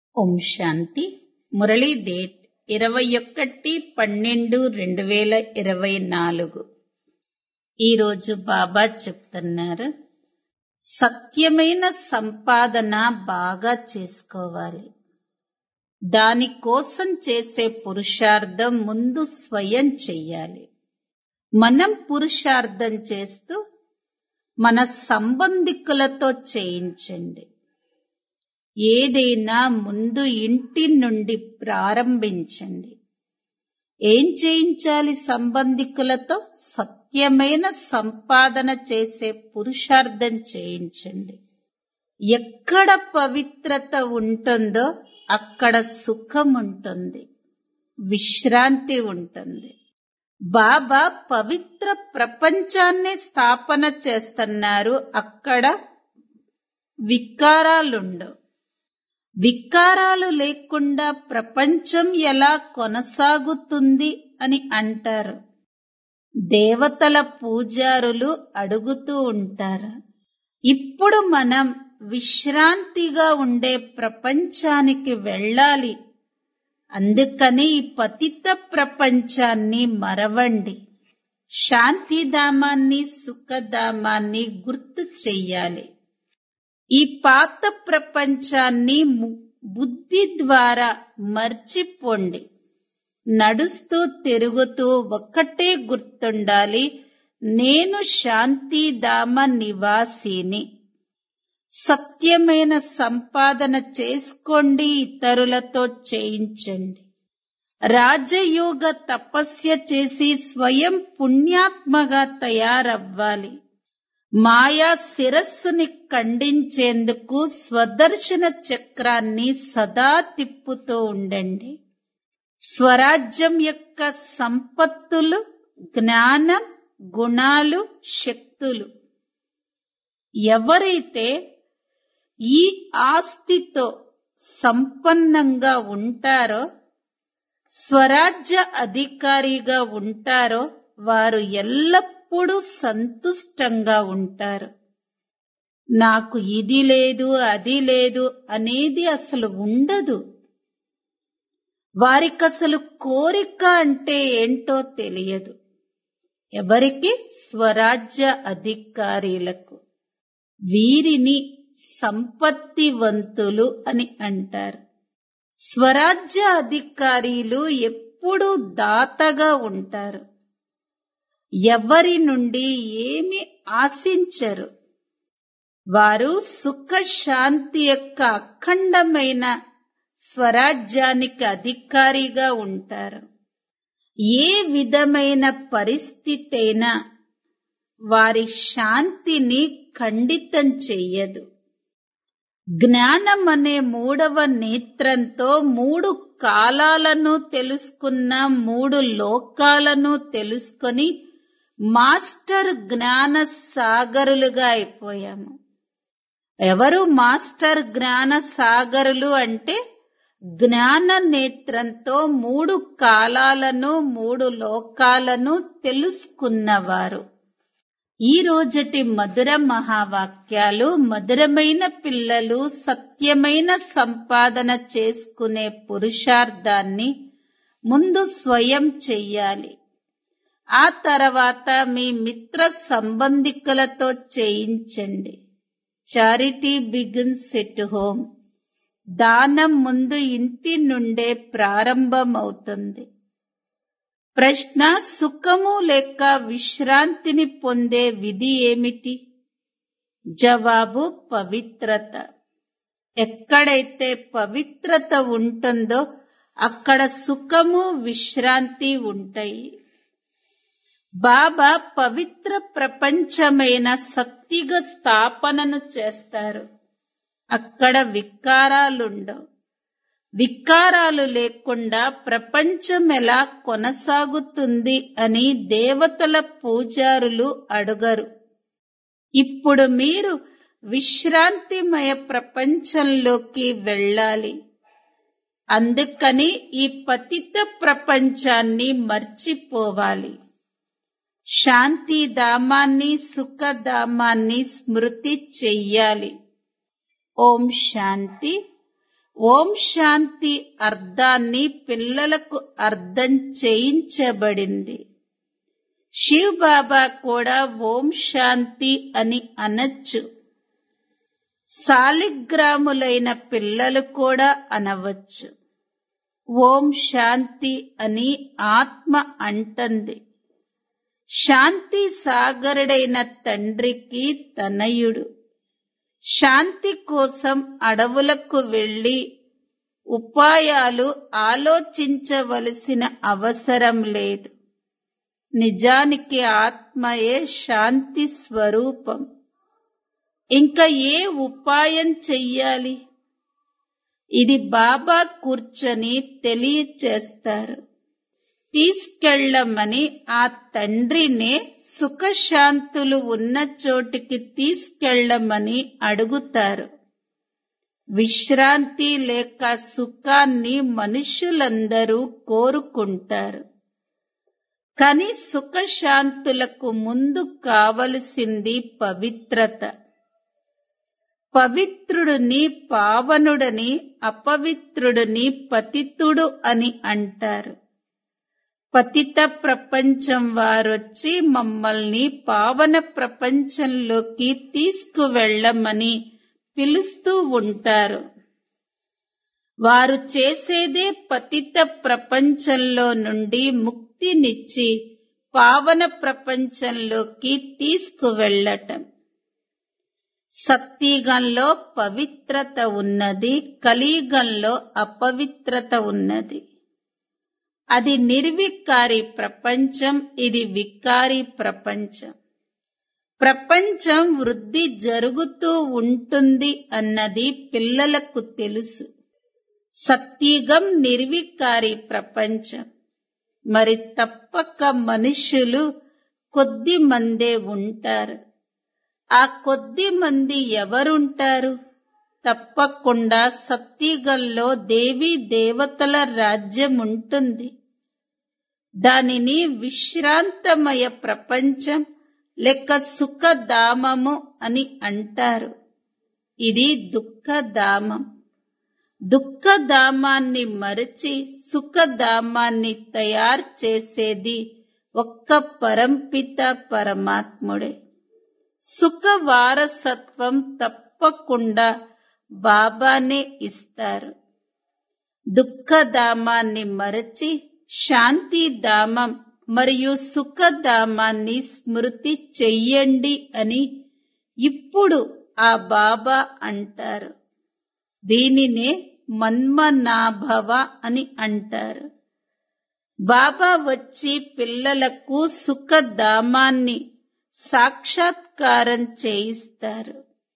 ఓం శాంతి Murali date ఇరవై ఒకటి పన్నెండు రెండు వేల ఇరవై నాలుగు ఈరోజు బాబా చెప్తున్నారు సత్యమైన సంపాదన బాగా చేసుకోవాలి దానికోసం చేసే పురుషార్థం ముందు స్వయం చెయ్యాలి మనం పురుషార్థం చేస్తూ మన సంబంధికులతో చేయించండి ఏదైనా ముందు ఇంటి నుండి ప్రారంభించండి ఏం చేయించాలి సంబంధికులతో సత్యమైన సంపాదన చేసే పురుషార్థం చేయించండి ఎక్కడ పవిత్రత ఉంటుందో అక్కడ సుఖం ఉంటుంది విశ్రాంతి ఉంటుంది బాబా పవిత్ర ప్రపంచాన్ని స్థాపన చేస్తున్నారు అక్కడ వికారాలుండవు వికారాలు లేకుండా ప్రపంచం ఎలా కొనసాగుతుంది అని అంటారు దేవతల పూజారులు అడుగుతూ ఉంటారు ఇప్పుడు మనం విశ్రాంతిగా ఉండే ప్రపంచానికి వెళ్ళాలి అందుకని ఈ పతిత ప్రపంచాన్ని మరవండి శాంతిధామాన్ని సుఖధామాన్ని గుర్తు చెయ్యాలి ఈ పాత ప్రపంచాన్ని బుద్ధి ద్వారా మర్చిపోండి నడుస్తూ తిరుగుతూ ఒక్కటే గుర్తుండాలి నేను శాంతిధామ నివాసిని సత్యమైన సంపాదన చేసుకోండి ఇతరులతో చేయించండి రాజయోగ తపస్య చేసి స్వయం పుణ్యాత్మగా తయారవ్వాలి మాయా శిరస్సుని ఖండించేందుకు స్వదర్శన చక్రాన్ని సదా తిప్పుతూ ఉండండి స్వరాజ్యం యొక్క సంపత్తులు జ్ఞానం గుణాలు శక్తులు ఎవరైతే ఈ ఆస్తితో సంపన్నంగా ఉంటారో స్వరాజ్య అధికారిగా ఉంటారో వారు ఎల్లప్పుడూ సంతుష్టంగా ఉంటారు నాకు ఇది లేదు అది లేదు అనేది అసలు ఉండదు వారికి అసలు కోరిక అంటే ఏంటో తెలియదు ఎవరికి స్వరాజ్య అధికారులకు వీరిని సంపత్తివంతులు అని అంటారు స్వరాజ్య అధికారీలు ఎప్పుడూ దాతగా ఉంటారు ఎవరి నుండి ఏమి ఆశించరు వారు సుఖ శాంతి యొక్క అఖండమైన స్వరాజ్యానికి అధికారిగా ఉంటారు ఏ విధమైన పరిస్థితి అయినా వారి శాంతిని ఖండితం చెయ్యదు జ్ఞానం అనే మూడవ నేత్రంతో మూడు కాలాలను తెలుసుకున్న మూడు లోకాలను తెలుసుకొని మాస్టర్ జ్ఞాన సాగరులుగా అయిపోయాము ఎవరు మాస్టర్ జ్ఞాన సాగరులు అంటే జ్ఞాన నేత్రంతో మూడు కాలాలను మూడు లోకాలను తెలుసుకున్నవారు ఈ రోజటి మధుర మహావాక్యాలు మధురమైన పిల్లలు సత్యమైన సంపాదన చేసుకునే పురుషార్థాన్ని ముందు స్వయం చెయ్యాలి ఆ తర్వాత మీ మిత్ర సంబంధికులతో చేయించండి చారిటీ బిగిన్స్ ఎట్ హోమ్ దానం ముందు ఇంటి నుండే ప్రారంభమవుతుంది ప్రశ్న సుఖము లేక విశ్రాంతిని పొందే విధి ఏమిటి జవాబు పవిత్రత ఎక్కడైతే పవిత్రత ఉంటుందో అక్కడ సుఖము విశ్రాంతి ఉంటాయి బాబా పవిత్ర ప్రపంచమైన సత్తిగ స్థాపనను చేస్తారు అక్కడ వికారాలుండవు వికారాలు లేకుండా ప్రపంచం ఎలా కొనసాగుతుంది అని దేవతల పూజారులు అడుగరు ఇప్పుడు మీరు విశ్రాంతిమయ ప్రపంచంలోకి వెళ్ళాలి అందుకని ఈ పతిత ప్రపంచాన్ని మర్చిపోవాలి శాంతిధామాన్ని సుఖధామాన్ని స్మృతి చెయ్యాలి ఓం శాంతి ఓం శాంతి అర్థాన్ని పిల్లలకు అర్థం చేయించబడింది శివ్ బాబా కూడా ఓం శాంతి అని అనొచ్చు సాలిగ్రాములైన పిల్లలు కూడా అనవచ్చు ఓం శాంతి అని ఆత్మ అంటుంది శాంతి సాగరుడైన తండ్రికి తనయుడు శాంతి కోసం అడవులకు వెళ్లి ఉపాయాలు ఆలోచించవలసిన అవసరం లేదు నిజానికి ఆత్మయే శాంతి స్వరూపం ఇంకా ఏ ఉపాయం చెయ్యాలి ఇది బాబా కూర్చొని తెలియచేస్తారు తీసుకెళ్లమని ఆ తండ్రినే సుఖశాంతులు ఉన్న చోటికి తీసుకెళ్లమని అడుగుతారు విశ్రాంతి లేక సుఖాన్ని మనుషులందరూ కోరుకుంటారు కాని సుఖశాంతులకు ముందు కావలసింది పవిత్రత పవిత్రుడిని పావనుడని అపవిత్రుడిని పతితుడు అని అంటారు పతిత ప్రపంచం వారొచ్చి మమ్మల్ని పావన ప్రపంచంలోకి తీసుకువెళ్ళమని పిలుస్తూ ఉంటారు వారు చేసేదే పతిత ప్రపంచంలో నుండి ముక్తినిచ్చి పావన ప్రపంచంలోకి తీసుకువెళ్ళటం సత్యగంలో పవిత్రత ఉన్నది కలియుగంలో అపవిత్రత ఉన్నది అది నిర్వికారి ప్రపంచం ఇది వికారి ప్రపంచం ప్రపంచం వృద్ధి జరుగుతూ ఉంటుంది అన్నది పిల్లలకు తెలుసు సత్యగం నిర్వికారి ప్రపంచం మరి తప్పక మనుష్యులు కొద్ది మందే ఉంటారు ఆ కొద్ది మంది ఎవరుంటారు తప్పకుండా సత్యగంలో దేవీ దేవతల రాజ్యం ఉంటుంది దానిని విశ్రాంతమయ ప్రపంచం లెక్క సుఖధామము అని అంటారు ఇది దుఃఖధామం దుఃఖధామాన్ని మరచి సుఖధామాన్ని తయారు చేసేది ఒక్క పరంపిత పరమాత్ముడే సుఖ వారసత్వం తప్పకుండా బాబానే ఇస్తారు దుఃఖధామాన్ని మరచి శాంతిధామం మరియు సుఖధామాన్ని స్మృతి చెయ్యండి అని ఇప్పుడు ఆ బాబా అంటారు దీనినే మన్మనాభవ అని అంటారు బాబా వచ్చి పిల్లలకు సుఖధామాన్ని సాక్షాత్కారం చేయిస్తారు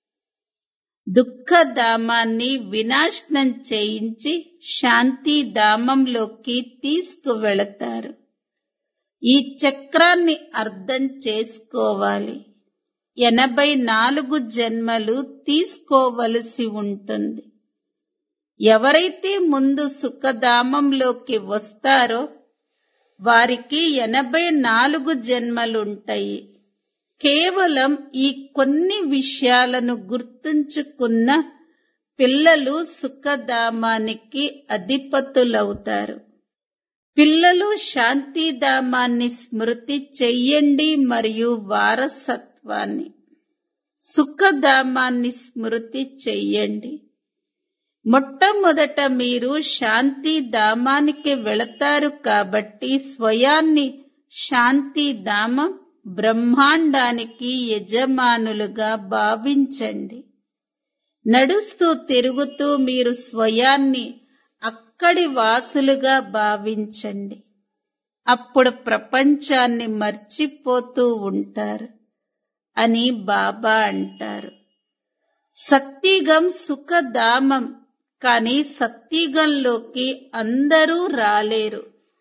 దుఃఖధామాన్ని వినాశనం చేయించి శాంతిధామంలోకి తీసుకువెళతారు ఈ చక్రాన్ని అర్థం చేసుకోవాలి ఎనభై నాలుగు జన్మలు తీసుకోవలసి ఉంటుంది ఎవరైతే ముందు సుఖధామంలోకి వస్తారో వారికి ఎనభై నాలుగు జన్మలుంటాయి కేవలం ఈ కొన్ని విషయాలను గుర్తుంచుకున్న పిల్లలు సుఖధామానికి అధిపతులవుతారు పిల్లలు శాంతిధామాన్ని స్మృతి చెయ్యండి మరియు వారసత్వాన్ని సుఖధామాన్ని స్మృతి చెయ్యండి మొట్టమొదట మీరు శాంతిధామానికి వెళతారు కాబట్టి స్వయాన్ని శాంతిధామం బ్రహ్మాండానికి యజమానులుగా భావించండి నడుస్తూ తిరుగుతూ మీరు స్వయాన్ని అక్కడి వాసులుగా భావించండి అప్పుడు ప్రపంచాన్ని మర్చిపోతూ ఉంటారు అని బాబా అంటారు సత్యగం సుఖధామం కానీ సత్యగంలోకి అందరూ రాలేరు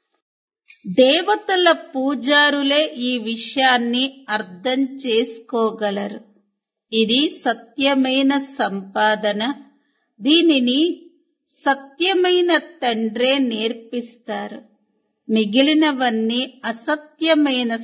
దేవతల పూజారులే ఈ విషయాన్ని అర్థం చేసుకోగలరు ఇది సత్యమైన సంపాదన దీనిని సత్యమైన తండ్రే నేర్పిస్తారు మిగిలినవన్నీ అసత్యమైన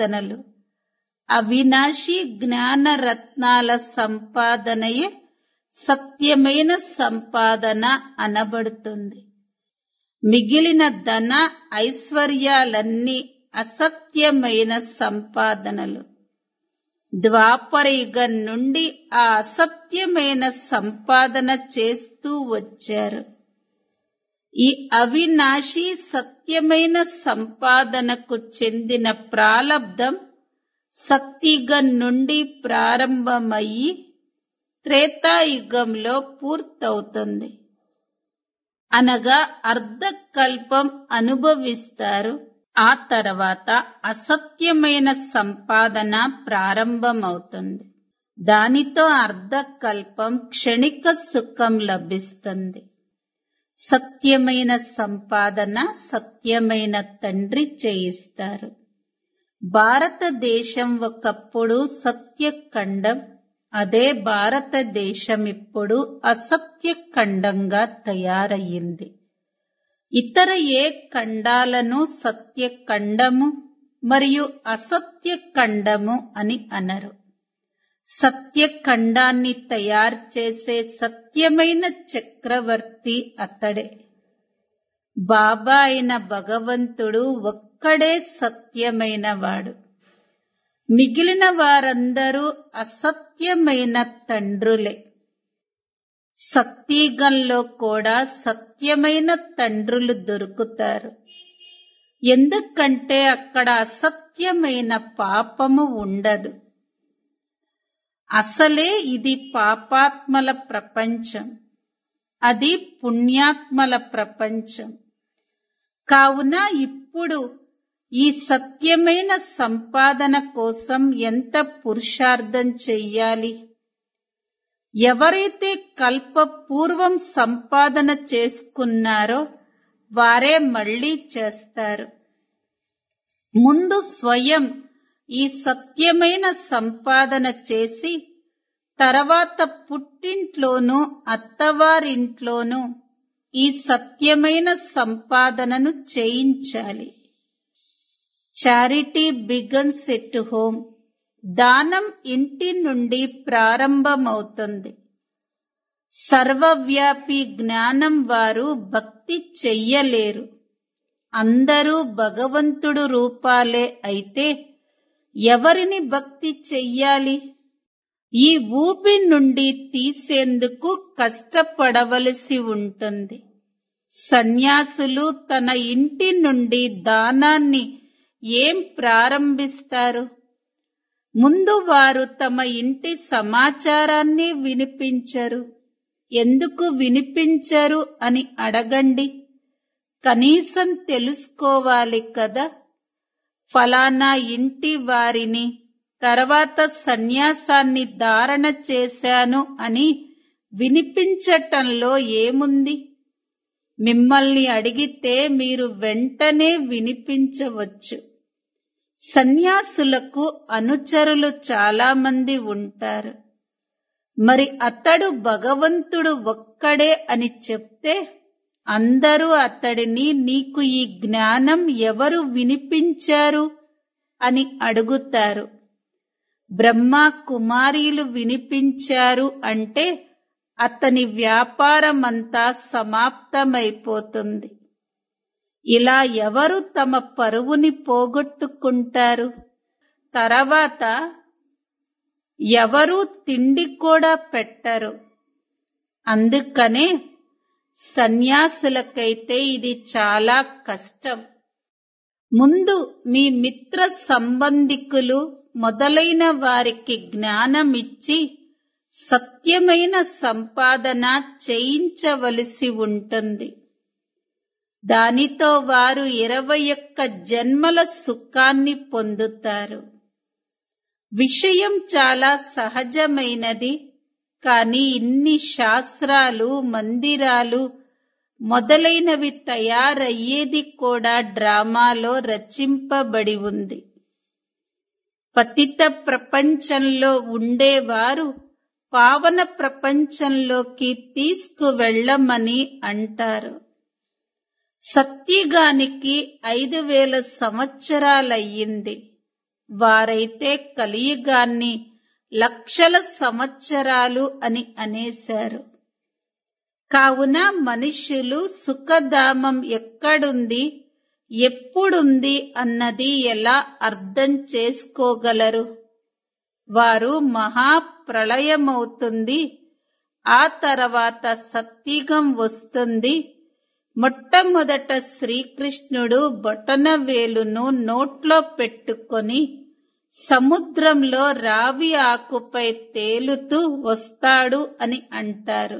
సంపాదనలు అవినాశి జ్ఞాన రత్నాల సంపాదనయే సత్యమైన సంపాదన అనబడుతుంది మిగిలిన ధన ఐశ్వర్యాలన్నీ అసత్యమైన సంపాదనలు ద్వాపరయుగం నుండి ఆ అసత్యమైన సంపాదన చేస్తూ వచ్చారు ఈ అవినాశి సత్యమైన సంపాదనకు చెందిన ప్రాలబ్ధం సత్యుగం నుండి ప్రారంభమయ్యి త్రేతాయుగంలో పూర్తవుతుంది అనగా అర్ధకల్పం అనుభవిస్తారు ఆ తర్వాత అసత్యమైన సంపాదన ప్రారంభమవుతుంది దానితో అర్ధకల్పం క్షణిక సుఖం లభిస్తుంది సత్యమైన సంపాదన సత్యమైన తండ్రి చేయిస్తారు భారతదేశం ఒకప్పుడు సత్యఖండం అదే భారతదేశం ఇప్పుడు అసత్య ఖండంగా తయారయ్యింది ఇతర ఏ ఖండాలను సత్య ఖండము మరియు అసత్య ఖండము అని అనరు సత్య ఖండాన్ని తయారు చేసే సత్యమైన చక్రవర్తి అతడే బాబా అయిన భగవంతుడు ఒక్కడే సత్యమైన వాడు మిగిలిన వారందరూ అసత్యమైన తండ్రులే సత్యగంలో కూడా సత్యమైన తండ్రులు దొరుకుతారు ఎందుకంటే అక్కడ అసత్యమైన పాపము ఉండదు అసలే ఇది పాపాత్మల ప్రపంచం అది పుణ్యాత్మల ప్రపంచం కావున ఇప్పుడు ఈ సత్యమైన సంపాదన కోసం ఎంత పురుషార్థం చెయ్యాలి ఎవరైతే కల్ప పూర్వం సంపాదన చేసుకున్నారో వారే మళ్ళీ చేస్తారు ముందు స్వయం ఈ సత్యమైన సంపాదన చేసి తర్వాత పుట్టింట్లోనూ అత్తవారింట్లోనూ ఈ సత్యమైన సంపాదనను చేయించాలి చారిటీ బిగన్స్ ఎట్ హోమ్ దానం ఇంటి నుండి ప్రారంభమవుతుంది సర్వవ్యాపి జ్ఞానం వారు భక్తి చెయ్యలేరు అందరూ భగవంతుడు రూపాలే అయితే ఎవరిని భక్తి చెయ్యాలి ఈ ఊపి నుండి తీసేందుకు కష్టపడవలసి ఉంటుంది సన్యాసులు తన ఇంటి నుండి దానాన్ని ఏం ప్రారంభిస్తారు ముందు వారు తమ ఇంటి సమాచారాన్ని వినిపించరు ఎందుకు వినిపించరు అని అడగండి కనీసం తెలుసుకోవాలి కదా ఫలానా ఇంటి వారిని తర్వాత సన్యాసాన్ని ధారణ చేశాను అని వినిపించటంలో ఏముంది మిమ్మల్ని అడిగితే మీరు వెంటనే వినిపించవచ్చు సన్యాసులకు అనుచరులు చాలా మంది ఉంటారు మరి అతడు భగవంతుడు ఒక్కడే అని చెప్తే అందరూ అతడిని నీకు ఈ జ్ఞానం ఎవరు వినిపించారు అని అడుగుతారు బ్రహ్మ కుమారీలు వినిపించారు అంటే అతని వ్యాపారమంతా సమాప్తమైపోతుంది ఇలా ఎవరు తమ పరువుని పోగొట్టుకుంటారు తర్వాత ఎవరూ తిండి కూడా పెట్టరు అందుకనే సన్యాసులకైతే ఇది చాలా కష్టం ముందు మీ మిత్ర సంబంధికులు మొదలైన వారికి జ్ఞానమిచ్చి సత్యమైన సంపాదన చేయించవలసి ఉంటుంది దానితో వారు ఇరవై ఒక్క జన్మల సుఖాన్ని పొందుతారు విషయం చాలా సహజమైనది కానీ ఇన్ని శాస్త్రాలు మందిరాలు మొదలైనవి తయారయ్యేది కూడా డ్రామాలో రచింపబడి ఉంది పతిత ప్రపంచంలో ఉండేవారు పావన ప్రపంచంలోకి తీసుకువెళ్ళమని అంటారు సత్యగానికి ఐదు వేల సంవత్సరాలయ్యింది వారైతే కలియుగాన్ని లక్షల సంవత్సరాలు అని అనేశారు కావున మనుష్యులు సుఖధామం ఎక్కడుంది ఎప్పుడుంది అన్నది ఎలా అర్థం చేసుకోగలరు వారు మహాప్రళయమవుతుంది ఆ తర్వాత సత్యుగం వస్తుంది మొట్టమొదట శ్రీకృష్ణుడు బొటనవేలును నోట్లో పెట్టుకొని సముద్రంలో రావి ఆకుపై తేలుతూ వస్తాడు అని అంటారు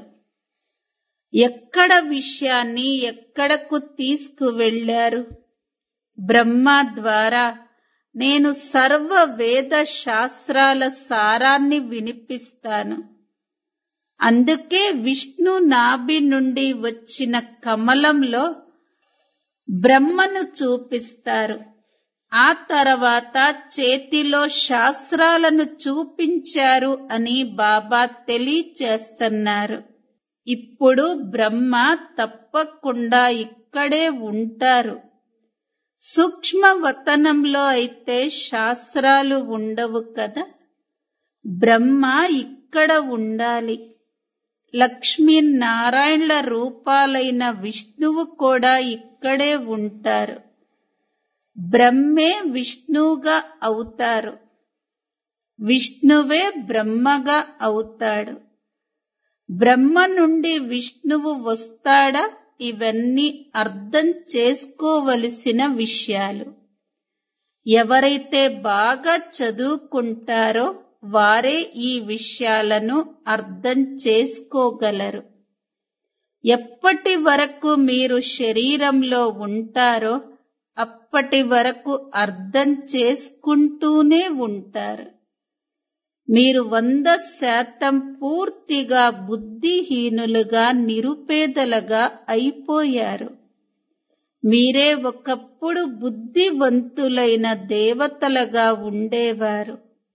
ఎక్కడ విషయాన్ని ఎక్కడకు తీసుకువెళ్లారు బ్రహ్మ ద్వారా నేను సర్వ వేద శాస్త్రాల సారాన్ని వినిపిస్తాను అందుకే విష్ణు నాభి నుండి వచ్చిన కమలంలో బ్రహ్మను చూపిస్తారు ఆ తర్వాత చేతిలో శాస్త్రాలను చూపించారు అని బాబా తెలియచేస్తున్నారు ఇప్పుడు బ్రహ్మ తప్పకుండా ఇక్కడే ఉంటారు సూక్ష్మ వతనంలో అయితే శాస్త్రాలు ఉండవు కదా బ్రహ్మ ఇక్కడ ఉండాలి లక్ష్మీనారాయణల రూపాలైన విష్ణువు కూడా ఇక్కడే ఉంటారు బ్రహ్మే విష్ణువుగా అవుతారు విష్ణువే బ్రహ్మగా అవుతాడు బ్రహ్మ నుండి విష్ణువు వస్తాడా ఇవన్నీ అర్థం చేసుకోవలసిన విషయాలు ఎవరైతే బాగా చదువుకుంటారో వారే ఈ విషయాలను అర్థం చేసుకోగలరు ఎప్పటి వరకు మీరు శరీరంలో ఉంటారో అప్పటి వరకు అర్థం చేసుకుంటూనే ఉంటారు మీరు వంద శాతం పూర్తిగా బుద్ధిహీనులుగా నిరుపేదలుగా అయిపోయారు మీరే ఒకప్పుడు బుద్ధివంతులైన దేవతలుగా ఉండేవారు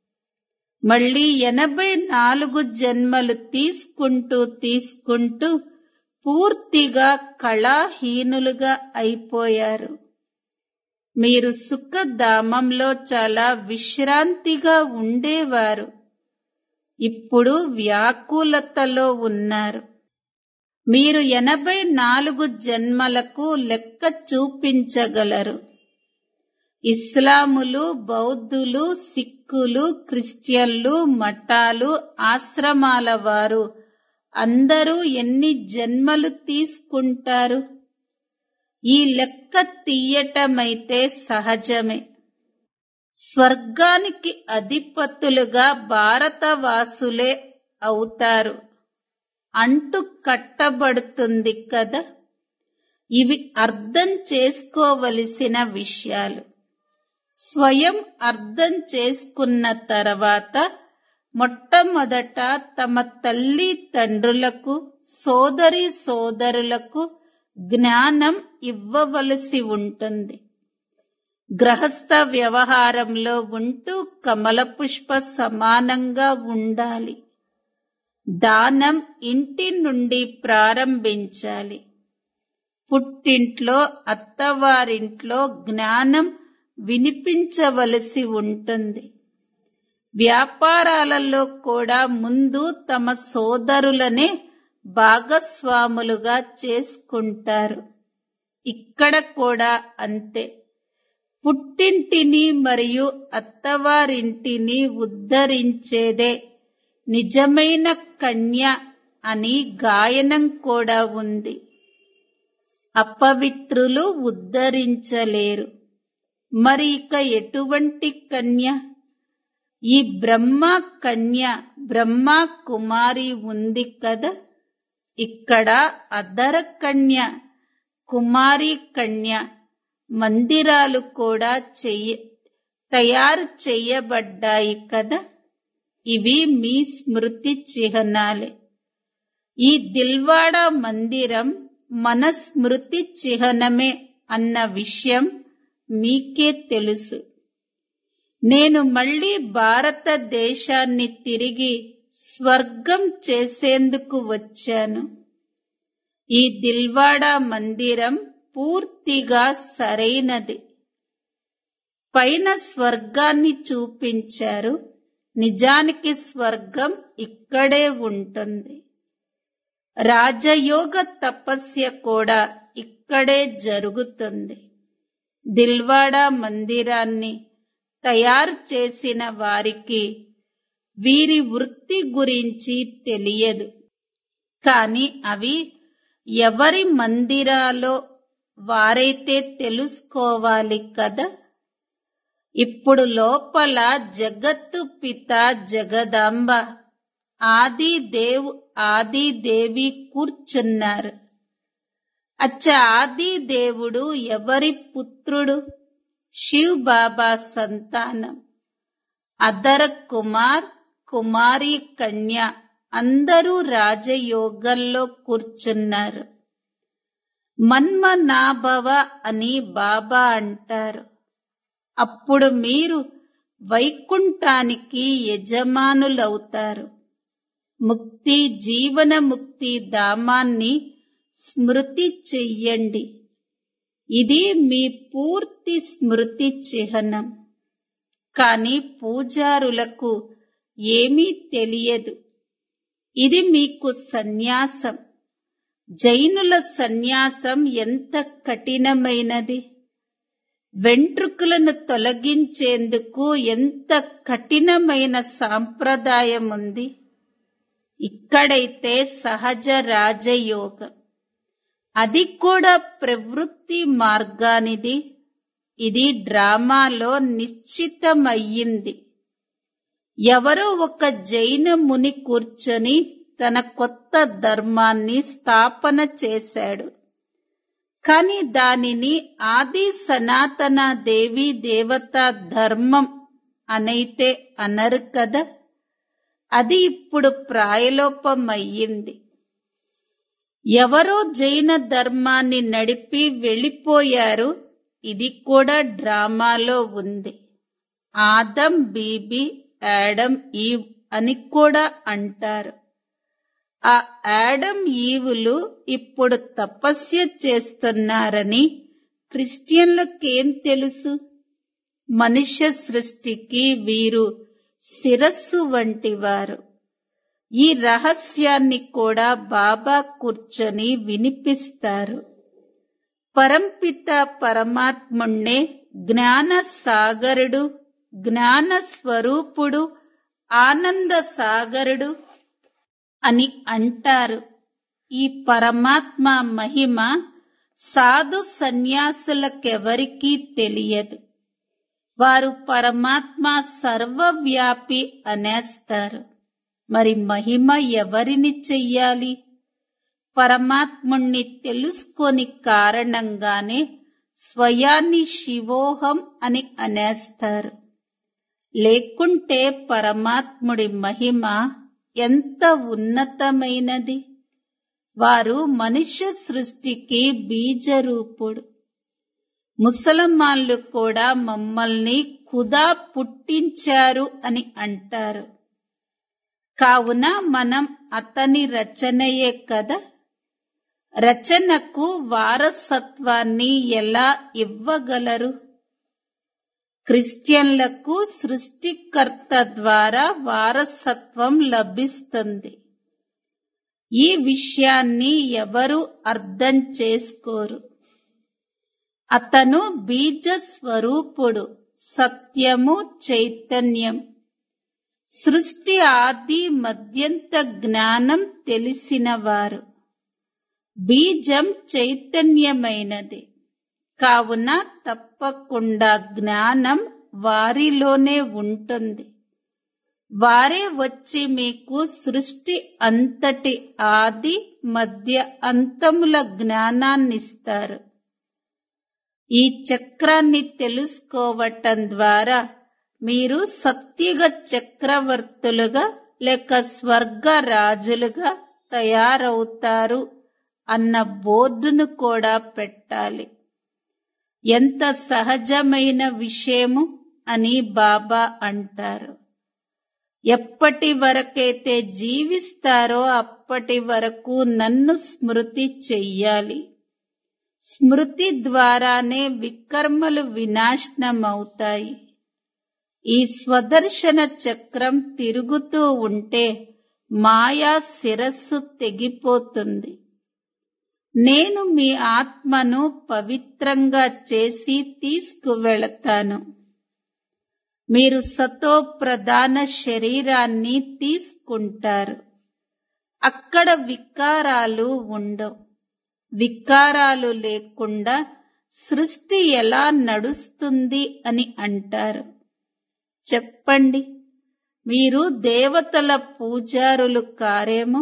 మళ్ళీ ఎనభై నాలుగు జన్మలు తీసుకుంటూ తీసుకుంటూ పూర్తిగా కళాహీనులుగా అయిపోయారు మీరు సుఖధామంలో చాలా విశ్రాంతిగా ఉండేవారు ఇప్పుడు వ్యాకులతలో ఉన్నారు మీరు ఎనభై నాలుగు జన్మలకు లెక్క చూపించగలరు ఇస్లాములు బౌద్ధులు సిక్కులు క్రిస్టియన్లు మఠాలు ఆశ్రమాల వారు అందరూ ఎన్ని జన్మలు తీసుకుంటారు ఈ లెక్క తీయటమైతే సహజమే స్వర్గానికి అధిపతులుగా భారతవాసులే అవుతారు అంటు కట్టబడుతుంది కదా ఇవి అర్థం చేసుకోవలసిన విషయాలు స్వయం అర్థం చేసుకున్న తర్వాత మొట్టమొదట తమ తల్లి తండ్రులకు సోదరి సోదరులకు జ్ఞానం ఇవ్వవలసి ఉంటుంది గ్రహస్థ వ్యవహారంలో ఉంటూ కమల పుష్ప సమానంగా ఉండాలి దానం ఇంటి నుండి ప్రారంభించాలి పుట్టింట్లో అత్తవారింట్లో జ్ఞానం వినిపించవలసి ఉంటుంది వ్యాపారాలలో కూడా ముందు తమ సోదరులనే భాగస్వాములుగా చేసుకుంటారు ఇక్కడ కూడా అంతే పుట్టింటిని మరియు అత్తవారింటిని ఉద్ధరించేదే నిజమైన కన్య అని గాయనం కూడా ఉంది అపవిత్రులు ఉద్ధరించలేరు మరి ఇక ఎటువంటి కన్య ఈ బ్రహ్మ కన్య బ్రహ్మ కుమారి ఉంది కదా ఇక్కడ అధర కన్య కుమారి కన్య మందిరాలు కూడా చెయ్య తయారు చెయ్యబడ్డాయి కదా ఇవి మీ స్మృతి చిహ్నాలే ఈ దిల్వాడా మందిరం మన స్మృతి చిహ్నమే అన్న విషయం మీకే తెలుసు నేను మళ్ళీ భారతదేశాన్ని తిరిగి స్వర్గం చేసేందుకు వచ్చాను ఈ దిల్వాడా మందిరం పూర్తిగా సరైనది పైన స్వర్గాన్ని చూపించారు నిజానికి స్వర్గం ఇక్కడే ఉంటుంది రాజయోగ తపస్య కూడా ఇక్కడే జరుగుతుంది దిల్వాడా మందిరాన్ని తయారు చేసిన వారికి వీరి వృత్తి గురించి తెలియదు కాని అవి ఎవరి మందిరాలో వారైతే తెలుసుకోవాలి కదా ఇప్పుడు లోపల జగత్తు పిత జగదాంబ ఆది దేవ్ ఆది దేవి కూర్చున్నారు అచ్చ ఆది దేవుడు ఎవరి పుత్రుడు శివ్ బాబా సంతానం అదర కుమార్ కుమారి కన్య అందరూ రాజయోగంలో కూర్చున్నారు మన్మనాభవ అని బాబా అంటారు అప్పుడు మీరు వైకుంఠానికి యజమానులవుతారు ముక్తి జీవన ముక్తి ధామాన్ని స్మృతి చెయ్యండి ఇది మీ పూర్తి స్మృతి చిహ్నం కాని పూజారులకు ఏమీ తెలియదు ఇది మీకు సన్యాసం జైనుల సన్యాసం ఎంత కఠినమైనది వెంట్రుకలను తొలగించేందుకు ఎంత కఠినమైన సాంప్రదాయం ఉంది ఇక్కడైతే సహజ రాజయోగం అది కూడా ప్రవృత్తి మార్గానిది ఇది డ్రామాలో నిశ్చితమయ్యింది ఎవరో ఒక జైన ముని కూర్చొని తన కొత్త ధర్మాన్ని స్థాపన చేశాడు కాని దానిని ఆది సనాతన దేవి దేవత ధర్మం అనైతే అనరు కదా అది ఇప్పుడు ప్రాయలోపమయ్యింది ఎవరో జైన ధర్మాన్ని నడిపి వెళ్ళిపోయారు ఇది కూడా డ్రామాలో ఉంది ఆదం బీబీ యాడమ్ ఈవ్ అని కూడా అంటారు ఆ యాడమ్ ఈవులు ఇప్పుడు తపస్య చేస్తున్నారని క్రిస్టియన్లకేం తెలుసు మనుష్య సృష్టికి వీరు శిరస్సు వంటివారు ఈ రహస్యాన్ని కూడా బాబా కూర్చొని వినిపిస్తారు పరంపిత పరమాత్ముణ్ణే జ్ఞాన సాగరుడు జ్ఞాన స్వరూపుడు ఆనంద సాగరుడు అని అంటారు ఈ పరమాత్మ మహిమ సాధు సన్యాసులకెవరికీ తెలియదు వారు పరమాత్మ సర్వవ్యాపి అనేస్తారు మరి మహిమ ఎవరిని చెయ్యాలి పరమాత్ముణ్ణి తెలుసుకొని కారణంగానే స్వయాన్ని శివోహం అని అనేస్తారు లేకుంటే పరమాత్ముడి మహిమ ఎంత ఉన్నతమైనది వారు మనుష్య సృష్టికి బీజరూపుడు ముసలమాన్లు కూడా మమ్మల్ని ఖుదా పుట్టించారు అని అంటారు కావున మనం అతని రచనయే కదా రచనకు వారసత్వాన్ని ఎలా ఇవ్వగలరు క్రిస్టియన్లకు సృష్టికర్త ద్వారా వారసత్వం లభిస్తుంది ఈ విషయాన్ని ఎవరు అర్థం చేసుకోరు అతను బీజ స్వరూపుడు సత్యము చైతన్యం సృష్టి ఆది మధ్యంత జ్ఞానం తెలిసినవారు బీజం చైతన్యమైనది కావున తప్పకుండా జ్ఞానం వారిలోనే ఉంటుంది వారే వచ్చి మీకు సృష్టి అంతటి ఆది మధ్య అంతముల జ్ఞానాన్నిస్తారు ఈ చక్రాన్ని తెలుసుకోవటం ద్వారా మీరు సత్యుగ చక్రవర్తులుగా లేక స్వర్గ రాజులుగా తయారవుతారు అన్న బోర్డును కూడా పెట్టాలి ఎంత సహజమైన విషయము అని బాబా అంటారు ఎప్పటి వరకైతే జీవిస్తారో అప్పటి వరకు నన్ను స్మృతి చెయ్యాలి స్మృతి ద్వారానే వికర్మలు వినాశనమవుతాయి ఈ స్వదర్శన చక్రం తిరుగుతూ ఉంటే మాయా శిరస్సు తెగిపోతుంది నేను మీ ఆత్మను పవిత్రంగా చేసి తీసుకువెళతాను మీరు సతో ప్రధాన శరీరాన్ని తీసుకుంటారు అక్కడ వికారాలు ఉండవు వికారాలు లేకుండా సృష్టి ఎలా నడుస్తుంది అని అంటారు చెప్పండి మీరు దేవతల పూజారులు కారేమో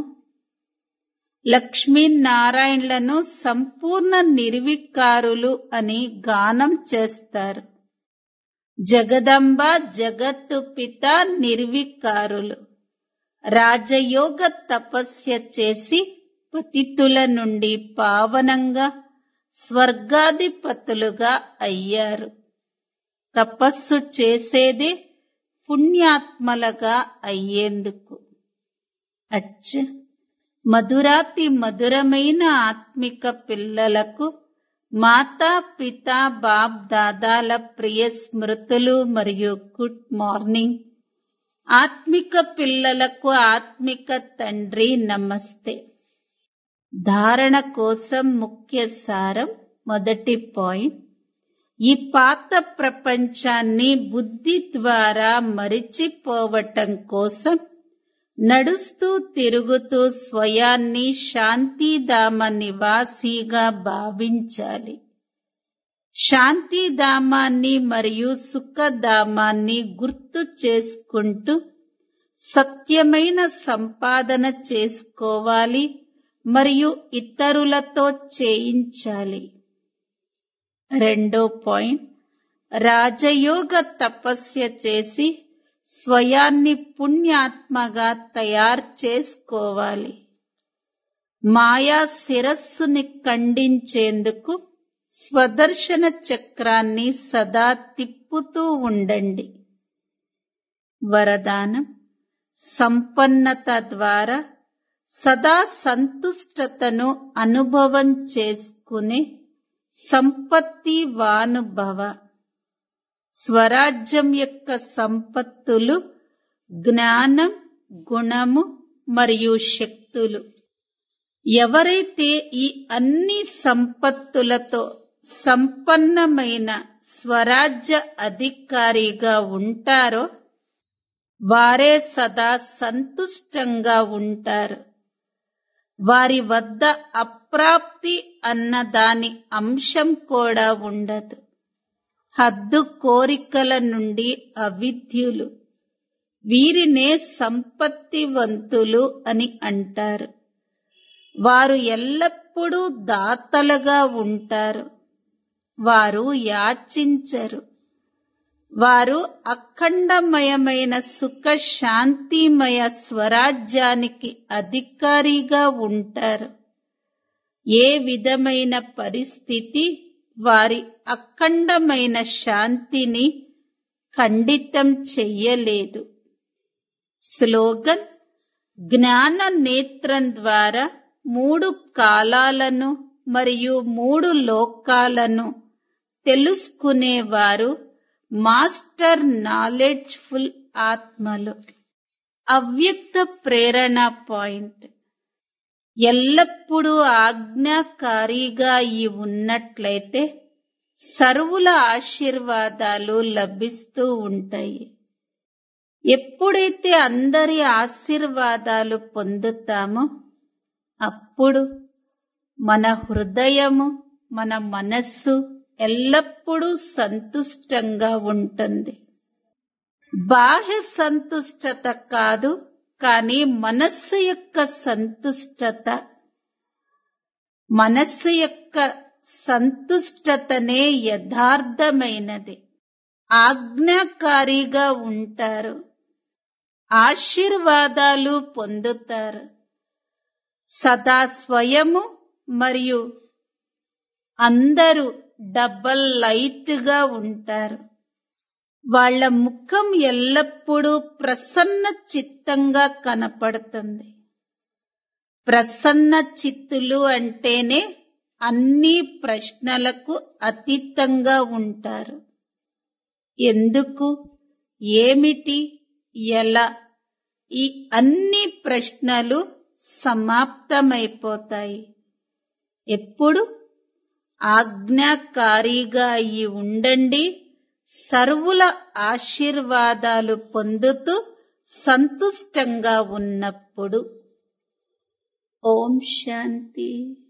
లక్ష్మీనారాయణలను సంపూర్ణ నిర్వికారులు అని గానం చేస్తారు జగదంబ జగత్తు పిత నిర్వికారులు రాజయోగ తపస్య చేసి పతితుల నుండి పావనంగా స్వర్గాధిపతులుగా అయ్యారు తపస్సు చేసేదే పుణ్యాత్మలుగా అయ్యేందుకు అచ్చ మధురాతి మధురమైన ఆత్మిక పిల్లలకు మాతా పిత బాప్ దాదాల ప్రియ స్మృతులు మరియు గుడ్ మార్నింగ్ ఆత్మిక పిల్లలకు ఆత్మిక తండ్రి నమస్తే ధారణ కోసం ముఖ్య సారం మొదటి పాయింట్ ఈ పాత ప్రపంచాన్ని బుద్ధి ద్వారా మరిచిపోవటం కోసం నడుస్తూ తిరుగుతూ స్వయాన్ని శాంతిధామ నివాసిగా భావించాలి శాంతిధామాన్ని మరియు సుఖధామాన్ని గుర్తు చేసుకుంటూ సత్యమైన సంపాదన చేసుకోవాలి మరియు ఇతరులతో చేయించాలి రెండో పాయింట్ రాజయోగ తపస్య చేసి స్వయాన్ని పుణ్యాత్మగా తయారు చేసుకోవాలి మాయా శిరస్సుని ఖండించేందుకు స్వదర్శన చక్రాన్ని సదా తిప్పుతూ ఉండండి వరదానం సంపన్నత ద్వారా సదా సంతుష్టతను అనుభవం చేసుకునే సంపత్తి వానుభవ స్వరాజ్యం యొక్క సంపత్తులు జ్ఞానం గుణము మరియు శక్తులు ఎవరైతే ఈ అన్ని సంపత్తులతో సంపన్నమైన స్వరాజ్య అధికారిగా ఉంటారో వారే సదా సంతుష్టంగా ఉంటారు వారి వద్ద అప్రాప్తి అన్న దాని అంశం కూడా ఉండదు హద్దు కోరికల నుండి అవిద్యులు వీరినే సంపత్తివంతులు అని అంటారు వారు ఎల్లప్పుడూ దాతలుగా ఉంటారు వారు యాచించరు వారు అఖండమయమైన సుఖ శాంతిమయ స్వరాజ్యానికి అధికారిగా ఉంటారు ఏ విధమైన పరిస్థితి వారి అఖండమైన శాంతిని ఖండితం చెయ్యలేదు స్లోగన్ జ్ఞాన నేత్రం ద్వారా మూడు కాలాలను మరియు మూడు లోకాలను తెలుసుకునేవారు మాస్టర్ నాలెడ్జ్ఫుల్ ఆత్మలు అవ్యక్త ప్రేరణ పాయింట్ ఎల్లప్పుడూ ఆజ్ఞాకారిగా ఈ ఉన్నట్లయితే సర్వుల ఆశీర్వాదాలు లభిస్తూ ఉంటాయి ఎప్పుడైతే అందరి ఆశీర్వాదాలు పొందుతామో అప్పుడు మన హృదయము మన మనస్సు ఎల్లప్పుడూ సంతుష్టంగా ఉంటుంది బాహ్య సంతుష్టత కాదు కానీ మనస్సు యొక్క సంతుష్టత మనస్సు యొక్క సంతుష్టతనే యథార్థమైనది ఆజ్ఞాకారిగా ఉంటారు ఆశీర్వాదాలు పొందుతారు సదా స్వయము మరియు అందరూ డబల్ లైట్ గా ఉంటారు వాళ్ళ ముఖం ఎల్లప్పుడూ ప్రసన్న చిత్తంగా కనపడుతుంది ప్రసన్న చిత్తులు అంటేనే అన్ని ప్రశ్నలకు అతీతంగా ఉంటారు ఎందుకు ఏమిటి ఎలా ఈ అన్ని ప్రశ్నలు సమాప్తమైపోతాయి ఎప్పుడు ఆజ్ఞాకారిగా అయి ఉండండి సర్వుల ఆశీర్వాదాలు పొందుతూ సంతుష్టంగా ఉన్నప్పుడు ఓం శాంతి